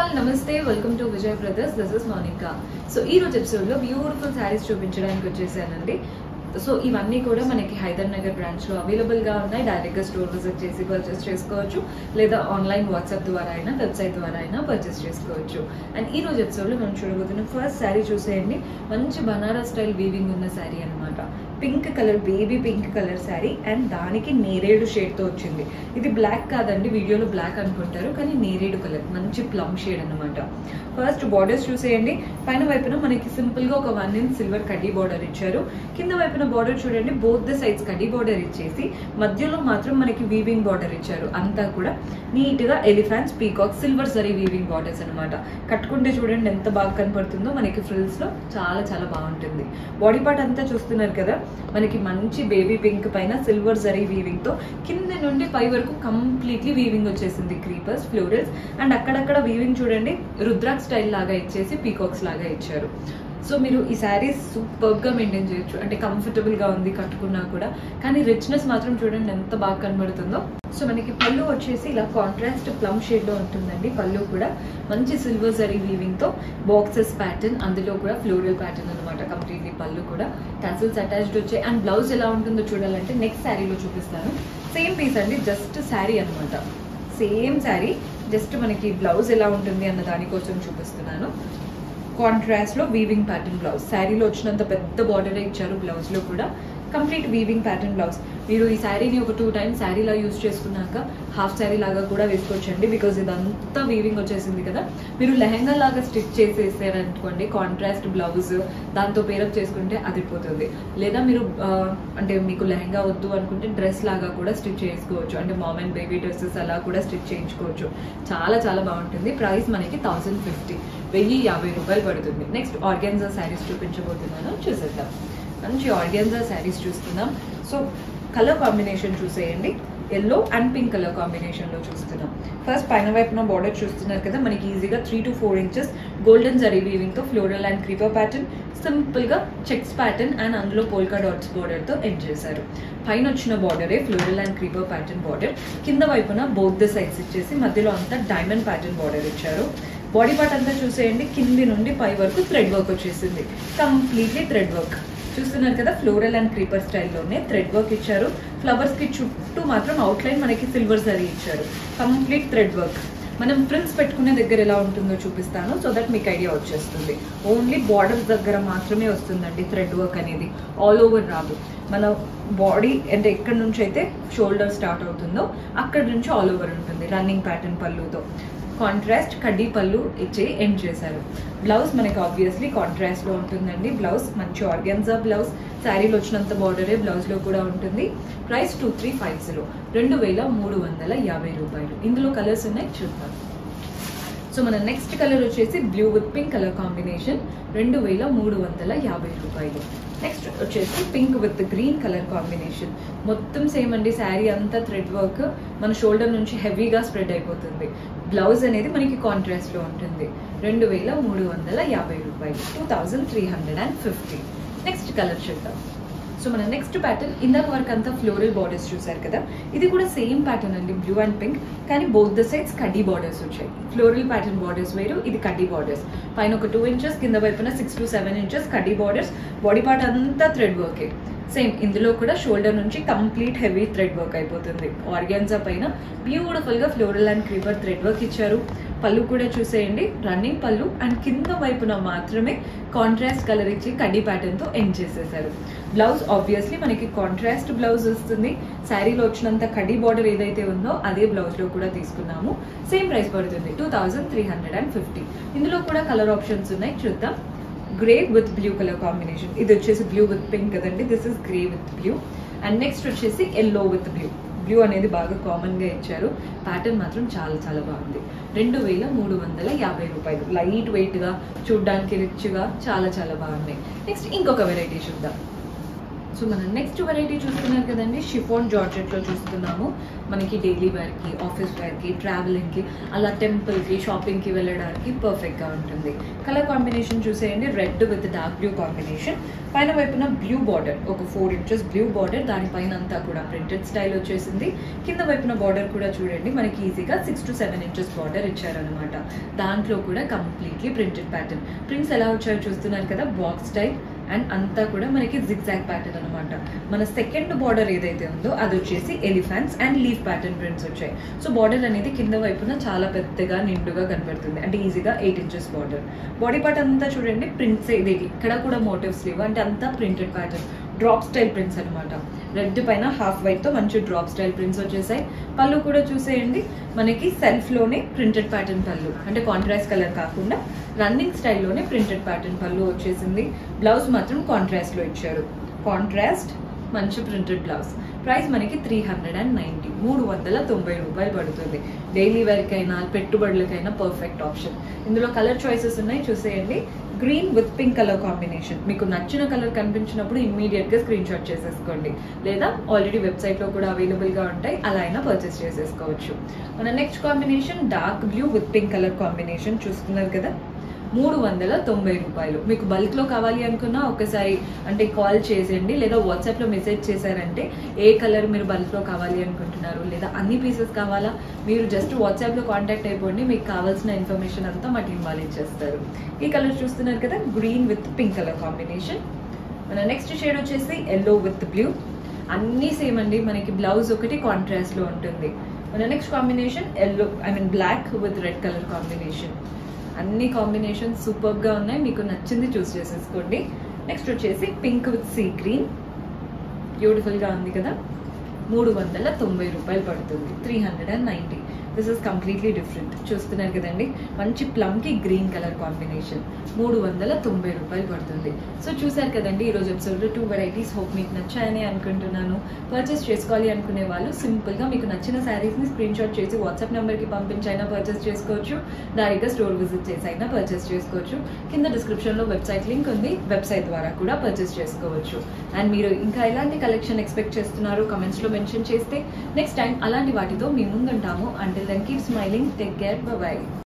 all నమస్తే welcome to Vijay brothers this is Monica so ఈ రోజు ఎపిసోడ్ లో బ్యూటిఫుల్ శారీస్ చూపించడానికి వచ్చేసానండి సో ఇవన్నీ కూడా మనకి హైదర్ నగర్ బ్రాంచ్ లో అవైలబుల్ గా ఉన్నాయి డైరెక్ట్ గా స్టోర్ విజిట్ చేసి పర్చేస్ చేసుకోవచ్చు లేదా ఆన్లైన్ వాట్సాప్ ద్వారా అయినా వెబ్సైట్ ద్వారా అయినా పర్చేస్ చేసుకోవచ్చు అండ్ ఈ రోజు ఎపిసోడ్ లో మనం చూడబోతున్న ఫస్ట్ శారీ చూసేయండి మంచి బనారస్ స్టైల్ వీవింగ్ ఉన్న శారీ అన్నమాట pink colour baby pink colour sari and దానికి నేరేడు షేడ్ తో వచ్చింది ఇది బ్లాక్ కాదండి వీడియోలో బ్లాక్ అనుకుంటారు కానీ నేరేడు కలర్ మంచి ప్లమ్ షేడ్ అన్నమాట ఫస్ట్ బార్డర్స్ చూసేయండి పైన వైపున మనకి సింపుల్ గా ఒక వన్ ఇంచ్ సిల్వర్ కడ్డీ బార్డర్ ఇచ్చారు కింద వైపున బార్డర్ చూడండి బోత్ ద సైడ్స్ కడ్డీ బార్డర్ ఇచ్చేసి మధ్యలో మాత్రం మనకి వీవింగ్ బార్డర్ ఇచ్చారు అంతా కూడా నీట్ గా elephants peacock silver zari weaving borders అన్నమాట కట్టుకుంటే చూడండి ఎంత బాగా కనపడుతుందో మనకి ఫ్రిల్స్ లో చాలా చాలా బాగుంటుంది బాడీ పార్ట్ అంతా చూస్తున్నారు కదా మనకి మంచి బేబీ పింక్ పైన సిల్వర్ జరీ వీవింగ్ తో కింద నుండి పై వరకు కంప్లీట్లీ వీవింగ్ వచ్చేసింది క్రీపర్స్ ఫ్లోరల్స్ అండ్ అక్కడక్కడ వీవింగ్ చూడండి రుద్రాక్ స్టైల్ లాగా ఇచ్చేసి పీకాక్స్ లాగా ఇచ్చారు సో మీరు ఈ శారీస్ సూపర్ గా మెయింటైన్ చేయొచ్చు అంటే కంఫర్టబుల్ గా ఉంది కట్టుకున్నా కూడా కానీ రిచ్నెస్ మాత్రం చూడండి ఎంత బాగా కనబడుతుందో సో మనకి పళ్ళు వచ్చేసి ఇలా కాంట్రాస్ట్ ప్లమ్ షేడ్ లో ఉంటుందండి పళ్ళు కూడా మంచి సిల్వర్ జరీ వీవింగ్ తో బాక్సెస్ ప్యాటర్న్ అందులో కూడా ఫ్లోరల్ ప్యాటర్న్ అనమాట కంప్లీట్లీ పళ్ళు కూడా టాసిల్స్ అటాచ్డ్ వచ్చాయి అండ్ బ్లౌజ్ ఎలా ఉంటుందో చూడాలంటే నెక్స్ట్ శారీలో చూపిస్తాను సేమ్ పీస్ అండి జస్ట్ శారీ అనమాట సేమ్ శారీ జస్ట్ మనకి బ్లౌజ్ ఎలా ఉంటుంది అన్న దానికోసం చూపిస్తున్నాను కాంట్రాస్ట్ లో వీవింగ్ ప్యాటర్న్ బ్లౌజ్ శారీలో వచ్చినంత పెద్ద బార్డర్ ఇచ్చారు బ్లౌజ్ లో కూడా కంప్లీట్ వీవింగ్ ప్యాటర్న్ బ్లౌజ్ మీరు ఈ శారీని ఒక టూ టైమ్స్ శారీలా యూస్ చేసుకున్నాక హాఫ్ శారీ లాగా కూడా వేసుకోవచ్చండి బికాజ్ ఇదంతా వీవింగ్ వచ్చేసింది కదా మీరు లెహంగా లాగా స్టిచ్ చేసేసారనుకోండి కాంట్రాస్ట్ బ్లౌజ్ దాంతో పేరప్ చేసుకుంటే అదిరిపోతుంది లేదా మీరు ఆ, అంటే మీకు లెహంగా వద్దు అనుకుంటే డ్రెస్ లాగా కూడా స్టిచ్ చేసుకోవచ్చు అంటే మామ్ అండ్ బేబీ డ్రెస్సెస్ అలా కూడా స్టిచ్ చేయించుకోవచ్చు చాలా చాలా బాగుంటుంది ప్రైస్ మనకి థౌసండ్ ఫిఫ్టీ వెయ్యి యాభై రూపాయలు పడుతుంది నెక్స్ట్ ఆర్గాన్జా శారీస్ చూపించబోతున్నాను చూసేద్దాం మంచి ఆర్గాన్జా శారీస్ చూస్తున్నాం సో కలర్ కాంబినేషన్ చూసేయండి yellow and pink colour combination లో చూస్తున్నాం ఫస్ట్ పైన వైపున బార్డర్ చూస్తున్నారు కదా మనకి ఈజీగా three to four inches golden zari weaving తో floral and creeper pattern simple గా చెక్స్ ప్యాటర్న్ అండ్ అందులో పోల్కా డాట్స్ బార్డర్ తో ఎండ్ చేశారు పైన వచ్చిన బార్డరే floral and creeper pattern border కింద వైపున బోత్ ద సైడ్స్ ఇచ్చేసి మధ్యలో అంతా డైమండ్ ప్యాటర్న్ బార్డర్ ఇచ్చారు బాడీ పార్ట్ అంతా చూసేయండి కింది నుండి పై వరకు థ్రెడ్ వర్క్ వచ్చేసింది కంప్లీట్లీ థ్రెడ్ వర్క్ చూస్తున్నారు కదా ఫ్లోరల్ అండ్ క్రీపర్ స్టైల్లోనే థ్రెడ్ వర్క్ ఇచ్చారు ఫ్లవర్స్ కి చుట్టూ మాత్రం అవుట్లైన్ మనకి సిల్వర్ జరీ ఇచ్చారు కంప్లీట్ థ్రెడ్ వర్క్ మనం ప్రిల్స్ పెట్టుకునే దగ్గర ఎలా ఉంటుందో చూపిస్తాను సో దట్ మీకు ఐడియా వచ్చేస్తుంది ఓన్లీ బార్డర్స్ దగ్గర మాత్రమే వస్తుందండి థ్రెడ్ వర్క్ అనేది ఆల్ ఓవర్ రాదు మన బాడీ అంటే ఎక్కడి నుంచి అయితే షోల్డర్ స్టార్ట్ అవుతుందో అక్కడి నుంచి ఆల్ ఓవర్ ఉంటుంది రన్నింగ్ ప్యాటర్న్ పళ్ళుతో కాంట్రాస్ట్ కడ్డీ పళ్ళు ఇచ్చి ఎండ్ చేశారు బ్లౌజ్ మనకి ఆబ్వియస్లీ కాంట్రాస్ట్ లో ఉంటుందండి బ్లౌజ్ మంచి ఆర్గాన్జా బ్లౌజ్ శారీలో వచ్చినంత బార్డరే బ్లౌజ్ లో కూడా ఉంటుంది price two three five zero రెండు వేల మూడు వందల యాభై రూపాయలు ఇందులో కలర్స్ ఉన్నాయి చూద్దాం సో మన నెక్స్ట్ కలర్ వచ్చేసి blue with pink colour combination రెండు వేల మూడు వందల యాభై రూపాయలు నెక్స్ట్ వచ్చేసి pink with green colour combination మొత్తం సేమ్ అండి శారీ అంతా థ్రెడ్ వర్క్ మన షోల్డర్ నుంచి హెవీగా స్ప్రెడ్ అయిపోతుంది బ్లౌజ్ అనేది మనకి కాంట్రాస్ట్ లో ఉంటుంది రెండు వేల మూడు వందల యాభై రూపాయలు two thousand three hundred and fifty next colour చూద్దాం సో మన నెక్స్ట్ ప్యాటర్న్ ఇందాక వరకు అంతా ఫ్లోరల్ బార్డర్స్ చూసారు కదా ఇది కూడా సేమ్ ప్యాటర్న్ అండి బ్లూ అండ్ పింక్ కానీ బోత్ ద సైడ్స్ కడ్డీ బార్డర్స్ వచ్చాయి ఫ్లోరల్ ప్యాటర్న్ బార్డర్స్ వేరు ఇది కడ్డీ బార్డర్స్ పైన ఒక టూ ఇంచెస్ కింద వైపున సిక్స్ టు సెవెన్ ఇంచెస్ కడ్డీ బార్డర్స్ బాడీ పార్ట్ అంతా థ్రెడ్ వర్కే సేమ్ ఇందులో కూడా షోల్డర్ నుంచి కంప్లీట్ హెవీ థ్రెడ్ వర్క్ అయిపోతుంది ఆర్గాన్జా పైన బ్యూటిఫుల్ గా floral and creeper thread work ఇచ్చారు పళ్ళు కూడా చూసేయండి రన్నింగ్ పళ్ళు అండ్ కింద వైపున మాత్రమే కాంట్రాస్ట్ కలర్ ఇచ్చి కడ్డీ ప్యాటర్న్ తో ఎండ్ చేసేసారు బ్లౌజ్ ఆబ్వియస్లీ మనకి కాంట్రాస్ట్ బ్లౌజ్ వస్తుంది శారీలో వచ్చినంత కడ్డీ బార్డర్ ఏదైతే ఉందో అదే బ్లౌజ్ లో కూడా తీసుకున్నాము సేమ్ ప్రైస్ పడుతుంది two thousand three hundred and fifty ఇందులో కూడా కలర్ ఆప్షన్స్ ఉన్నాయి చూద్దాం grey with blue colour combination ఇది వచ్చేసి బ్లూ విత్ పింక్ కదండి this is grey with blue and next వచ్చేసి ఎల్లో విత్ బ్లూ బ్లూ అనేది బాగా కామన్ గా ఇచ్చారు ప్యాటర్న్ మాత్రం చాలా చాలా బాగుంది రెండు వేల మూడు వందల యాభై రూపాయలు లైట్ వెయిట్ గా చూడడానికి రిచ్ గా చాలా చాలా బాగున్నాయి నెక్స్ట్ ఇంకొక వెరైటీ చూద్దాం సో మనం నెక్స్ట్ వెరైటీ చూస్తున్నారు కదండి షిఫోన్ జార్జెట్లో చూస్తున్నాము మనకి డైలీ వేర్కి ఆఫీస్ వేర్కి ట్రావెలింగ్కి అలా టెంపుల్కి షాపింగ్కి వెళ్ళడానికి పర్ఫెక్ట్గా ఉంటుంది కలర్ కాంబినేషన్ చూసేయండి red with dark blue combination పైన వైపున బ్లూ బార్డర్ ఒక ఫోర్ ఇంచెస్ బ్లూ బార్డర్ దానిపైన అంతా కూడా ప్రింటెడ్ స్టైల్ వచ్చేసింది కింద వైపున బార్డర్ కూడా చూడండి మనకి ఈజీగా six to seven inches border ఇచ్చారనమాట దాంట్లో కూడా కంప్లీట్లీ ప్రింటెడ్ ప్యాటర్న్ ప్రింట్స్ ఎలా వచ్చాయో చూస్తున్నారు కదా బాక్స్ స్టైల్ అండ్ అంతా కూడా మనకి జిగ్జాగ్ ప్యాటర్న్ అనమాట మన సెకండ్ బార్డర్ ఏదైతే ఉందో అది వచ్చేసి elephants and leaf pattern prints వచ్చాయి సో బార్డర్ అనేది కింద వైపున చాలా పెద్దగా నిండుగా కనబడుతుంది అంటే ఈజీగా eight inches border body part అంతా చూడండి ప్రింట్స్ ఇది ఇక్కడ కూడా మోటివ్స్ లేవు అంటే అంతా printed pattern drop style prints అనమాట రెడ్ పైన హాఫ్ వైట్ తో మంచి డ్రాప్ స్టైల్ ప్రింట్స్ వచ్చేసాయి పళ్ళు కూడా చూసేయండి మనకి సెల్ఫ్ లోనే ప్రింటెడ్ ప్యాటర్న్ పళ్ళు అంటే కాంట్రాస్ట్ కలర్ కాకుండా రన్నింగ్ స్టైల్లోనే ప్రింటెడ్ ప్యాటర్న్ పళ్ళు వచ్చేసింది బ్లౌజ్ మాత్రం కాంట్రాస్ట్ లో ఇచ్చారు కాంట్రాస్ట్ మంచి ప్రింటెడ్ బ్లౌజ్ ప్రైస్ మనకి త్రీ హండ్రెడ్ అండ్ నైంటీ మూడు వందల తొంభై రూపాయలు పడుతుంది డైలీ వేర్కైనా పెట్టుబడులకైనా పర్ఫెక్ట్ ఆప్షన్ ఇందులో కలర్ చాయిసెస్ ఉన్నాయి చూసేయండి green with pink colour combination మీకు నచ్చిన కలర్ కనిపించినప్పుడు ఇమ్మీడియట్ గా స్క్రీన్ షాట్ చేసేసుకోండి లేదా ఆల్రెడీ వెబ్సైట్ లో కూడా అవైలబుల్ గా ఉంటాయి అలా అయినా పర్చేస్ చేసేసుకోవచ్చు మన next combination dark blue with pink colour combination చూస్తున్నారు కదా మూడు వందల తొంభై రూపాయలు మీకు బల్క్ లో కావాలి అనుకున్నా ఒకసారి అంటే కాల్ చేసేయండి లేదా వాట్సాప్ లో మెసేజ్ చేశారంటే ఏ కలర్ మీరు బల్క్ లో కావాలి అనుకుంటున్నారు లేదా అన్ని పీసెస్ కావాలా మీరు జస్ట్ వాట్సాప్ లో కాంటాక్ట్ అయిపోండి మీకు కావాల్సిన ఇన్ఫర్మేషన్ అంతా మా టీం వాళ్ళు ఇచ్చేస్తారు ఈ కలర్ చూస్తున్నారు కదా green with pink colour combination మన నెక్స్ట్ షేడ్ వచ్చేసి ఎల్లో విత్ బ్లూ అన్నీ సేమ్ అండి మనకి బ్లౌజ్ ఒకటి కాంట్రాస్ట్ లో ఉంటుంది మన next combination yellow I mean black with red colour combination అన్ని కాంబినేషన్ సూపర్ గా ఉన్నాయి మీకు నచ్చింది చూస్ చేసేసుకోండి నెక్స్ట్ వచ్చేసి pink with sea green beautiful గా ఉంది కదా మూడు వందల తొంభై రూపాయలు పడుతుంది three hundred and ninety this is completely different చూస్తున్నారు కదండి మంచి ప్లమ్ కి గ్రీన్ కలర్ కాంబినేషన్ మూడు వందల తొంభై రూపాయలు పడుతుంది సో చూసారు కదండి ఈరోజు ఎపిసోడ్లో టూ వెరైటీస్ హోప్ మీకు నచ్చాయని అనుకుంటున్నాను పర్చేస్ చేసుకోవాలి అనుకునే వాళ్ళు సింపుల్ గా మీకు నచ్చిన శారీస్ ని స్క్రీన్ షాట్ చేసి వాట్సాప్ నెంబర్ కి పంపించి అయినా పర్చేస్ చేసుకోవచ్చు డైరెక్ట్ గా స్టోర్ విజిట్ చేసి అయినా పర్చేస్ చేసుకోవచ్చు కింద డిస్క్రిప్షన్ లో వెబ్సైట్ లింక్ ఉంది వెబ్సైట్ ద్వారా కూడా పర్చేస్ చేసుకోవచ్చు అండ్ మీరు ఇంకా ఎలాంటి కలెక్షన్ ఎక్స్పెక్ట్ చేస్తున్నారు కమెంట్స్ లో మెన్షన్ చేస్తే నెక్స్ట్ టైం అలాంటి వాటితో మీ ముందుంటాము అంటే then keep smiling take care by